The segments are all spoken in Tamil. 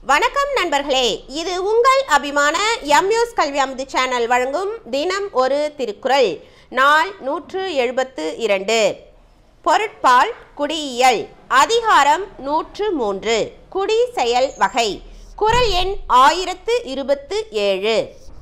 வணக்கம் நண்பர்களே இது உங்கள் அபிமான எம்யூஸ் கல்வி அமுது சேனல் வழங்கும் தினம் ஒரு திருக்குறள் நாள் நூற்று எழுபத்து இரண்டு பொருட்பால் குடியியல் அதிகாரம் நூற்று மூன்று குடி செயல் வகை குறள் எண் ஆயிரத்து இருபத்து ஏழு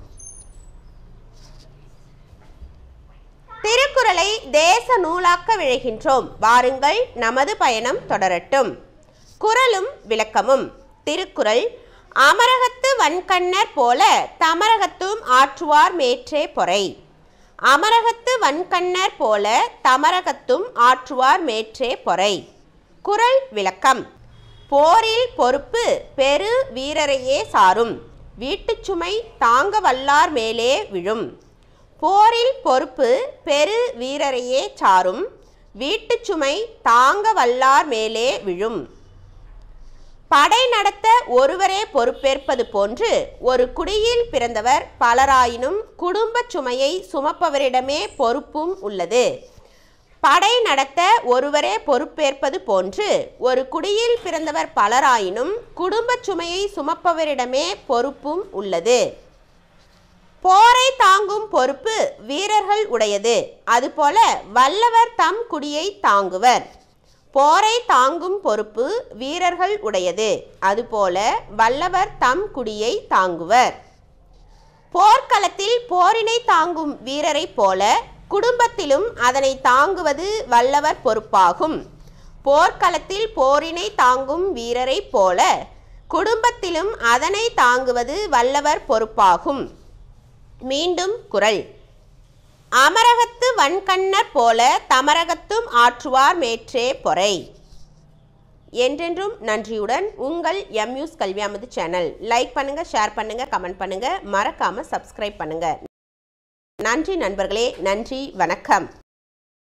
திருக்குறளை தேச நூலாக்க விழைகின்றோம் வாருங்கள் நமது பயணம் தொடரட்டும் குறளும் விளக்கமும் திருக்குறள் அமரகத்து வன்கண்ணர் போல தமரகத்தும் ஆற்றுவார் மேற்றே பொறை அமரகத்து வன்கண்ணர் போல தமரகத்தும் ஆற்றுவார் மேற்றே பொறை குறள் விளக்கம் போரில் பொறுப்பு பெரு வீரரையே சாரும் வீட்டுச் சுமை தாங்க வல்லார் மேலே விழும் போரில் பொறுப்பு பெரு வீரரையே சாரும் வீட்டுச் சுமை தாங்க வல்லார் மேலே விழும் படை நடத்த ஒருவரே பொறுப்பேற்பது போன்று ஒரு குடியில் பிறந்தவர் பலராயினும் குடும்பச் சுமையை சுமப்பவரிடமே பொறுப்பும் உள்ளது படை நடத்த ஒருவரே பொறுப்பேற்பது போன்று ஒரு குடியில் பிறந்தவர் பலராயினும் குடும்பச் சுமையை சுமப்பவரிடமே பொறுப்பும் உள்ளது போரை தாங்கும் பொறுப்பு வீரர்கள் உடையது அதுபோல வல்லவர் தம் குடியை தாங்குவர் போரை தாங்கும் பொறுப்பு வீரர்கள் உடையது அதுபோல வல்லவர் தம் குடியை தாங்குவர் போர்க்களத்தில் போரினை தாங்கும் வீரரைப் போல குடும்பத்திலும் அதனை தாங்குவது வல்லவர் பொறுப்பாகும் போர்க்களத்தில் போரினை தாங்கும் வீரரைப் போல குடும்பத்திலும் அதனை தாங்குவது வல்லவர் பொறுப்பாகும் மீண்டும் குரல் அமரகத்து வன்கண்ணர் போல தமரகத்தும் ஆற்றுவார் மேற்றே பொறை என்றென்றும் நன்றியுடன் உங்கள் எம்யூஸ் கல்வியாமது சேனல் லைக் பண்ணுங்க ஷேர் பண்ணுங்க கமெண்ட் பண்ணுங்க மறக்காம சப்ஸ்கிரைப் பண்ணுங்க நன்றி நண்பர்களே நன்றி வணக்கம்